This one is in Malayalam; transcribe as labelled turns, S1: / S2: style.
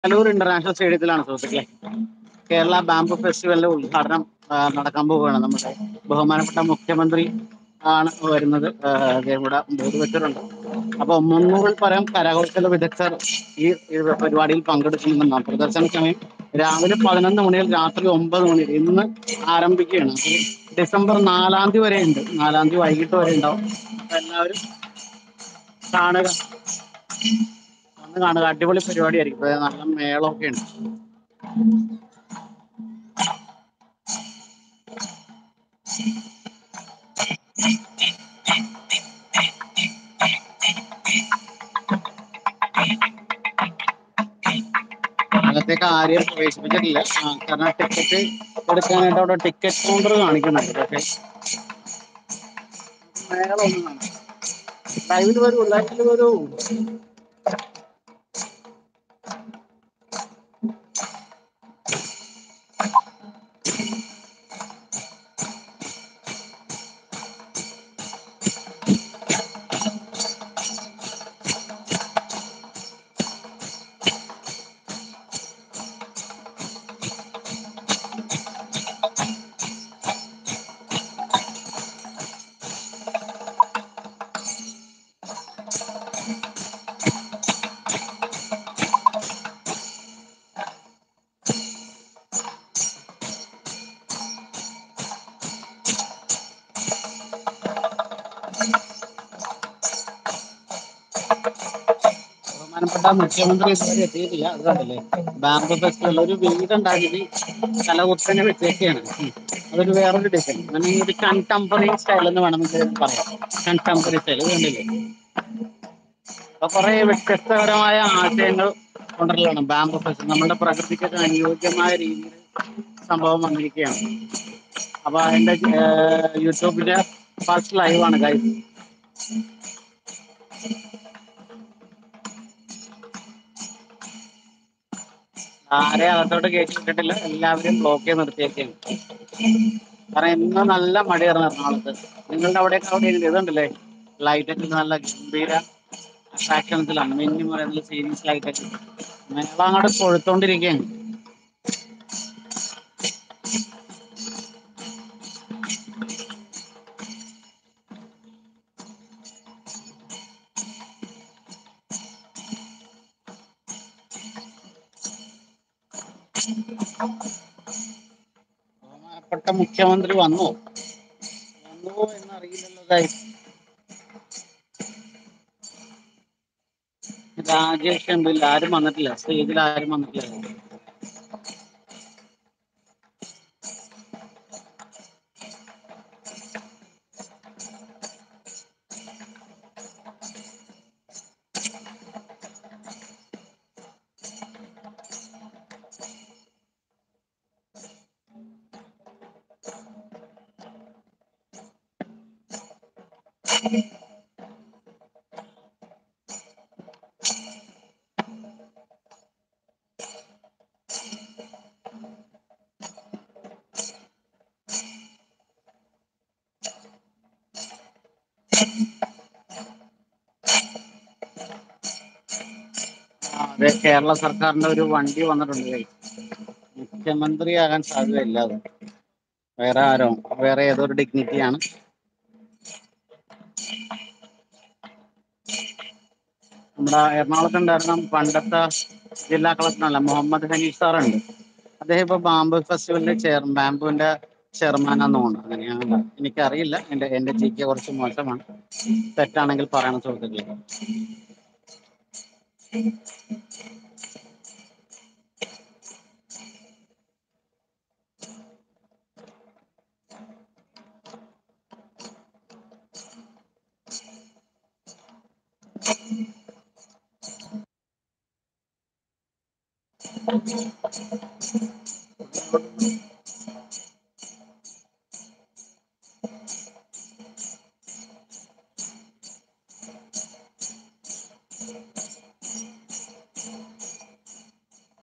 S1: കലൂർ ഇന്റർനാഷണൽ സ്റ്റേഡിയത്തിലാണ് സുഹൃത്തുക്കളെ കേരള ബാംബു ഫെസ്റ്റിവലിന്റെ ഉദ്ഘാടനം ആ, നടക്കാൻ പോവുകയാണ് നമ്മുടെ ബഹുമാനപ്പെട്ട മുഖ്യമന്ത്രി ആണ് വരുന്നത് ആ, ദേ ഇവിടെ ബോർഡ് വെച്ചിട്ടുണ്ട് അപ്പൊ മുന്നൂറിൽ പരം കരകൗശല വിദഗ്ധർ ഈ ഈ പരിപാടിയിൽ പങ്കെടുക്കുമെന്നാണ് പ്രദർശന സമയം രാവിലെ പതിനൊന്ന് മുതൽ രാത്രി ഒമ്പത് മണി വരെ ഇന്ന് ആരംഭിക്കുകയാണ് അപ്പൊ ഡിസംബർ നാലാം തീയതി വരെ ഉണ്ട് നാലാം തീയതി വൈകിട്ട് വരെ ഉണ്ടാവും അപ്പൊ എല്ലാവരും കാണുക വന്ന് കാണുക അടിപൊളി പരിപാടിയായിരിക്കും ഇപ്പൊ നല്ല മേളമൊക്കെ ഉണ്ട് അകത്തേക്ക് ആരെയും പ്രവേശിപ്പിച്ചിട്ടില്ല ആ, കാരണം ടിക്കറ്റ് എടുക്കാനായിട്ട് അവിടെ ടിക്കറ്റ് കൗണ്ടർ കാണിക്കുന്നുണ്ട് പക്ഷേ മേളൊന്നും കാണാം ലൈവിൽ വരൂ ലൈവിൽ വരൂ ബഹുമാനപ്പെട്ട മുഖ്യമന്ത്രി ഇതുവരെ എത്തിയിട്ടില്ല അത് കണ്ടില്ലേ ബാംബു ഫെസ്റ്റിവൽ ഒരു വീടുണ്ടാക്കി തലകുത്തനെ വെച്ചേക്കാണ് ഉം. അതൊരു വേറൊരു ഡിസൈൻ അങ്ങനെ ഒരു കണ്ടംപററി സ്റ്റൈൽ എന്ന് വേണമെങ്കിൽ പറയാം കണ്ടംപററി സ്റ്റൈൽ കണ്ടില്ലേ അപ്പൊ കുറെ വ്യത്യസ്തപരമായ ആശയങ്ങൾ കൊണ്ടുവരലാണ് ബാംബു ഫെസ്റ്റ് നമ്മുടെ പ്രകൃതിക്കൊക്കെ അനുയോജ്യമായ രീതിയിൽ സംഭവം വന്നിരിക്കുകയാണ് അപ്പൊ അതിന്റെ യൂട്യൂബിന്റെ ഫസ്റ്റ് ലൈവ് ആണ് ഗൈസ് ആരെ അകത്തോട്ട് കയറ്റി വിട്ടിട്ടില്ല എല്ലാവരും ബ്ലോക്ക് ചെയ്ത് നിർത്തിയേക്കാണ് കാരണം ഇന്ന് നല്ല മഴയായിരുന്നു എറണാകുളത്ത് നിങ്ങളുടെ അവിടെയൊക്കെ അവിടെ എങ്ങനെ ഇതുണ്ടല്ലേ ലൈറ്റ് ഒക്കെ നല്ല ഗംഭീര അട്രാക്ഷൻസിലാണ് മിന്നി പറയുന്നത് സീരീസ് ലൈറ്റ് ഒക്കെ മേള അങ്ങോട്ട് കൊഴുത്തോണ്ടിരിക്കുകയാണ് ബഹുമാനപ്പെട്ട മുഖ്യമന്ത്രി വന്നോ വന്നുവോ എന്നറിയില്ലല്ലോ guys. രാജേഷ് ഉണ്ടില്ല ആരും വന്നിട്ടില്ല സ്റ്റേജിൽ ആരും വന്നിട്ടില്ല ആ, അതെ കേരള സർക്കാരിന്റെ ഒരു വണ്ടി വന്നിട്ടുണ്ട് guys. മുഖ്യമന്ത്രിയാകാൻ സാധ്യതയില്ല അത് വേറെ ആരോ വേറെ ഏതൊരു ഡിഗ്നിറ്റിയാണ് നമ്മുടെ എറണാകുളത്ത് ഉണ്ടായിരുന്ന പണ്ടത്തെ ജില്ലാ കളക്ടറല്ല മുഹമ്മദ് ഹനീഫ് സാറുണ്ട് അദ്ദേഹം ഇപ്പൊ ബാംബു ഫെസ്റ്റിവലിന്റെ ചെയർ ബാംബുവിന്റെ ചെയർമാനാന്ന് തോന്നുന്നു അങ്ങനെയാണ് എനിക്കറിയില്ല എന്റെ എന്റെ ജിക്ക് കുറച്ച് മോശമാണ് തെറ്റാണെങ്കിൽ പറയണം സുഹൃത്തുക്കളെ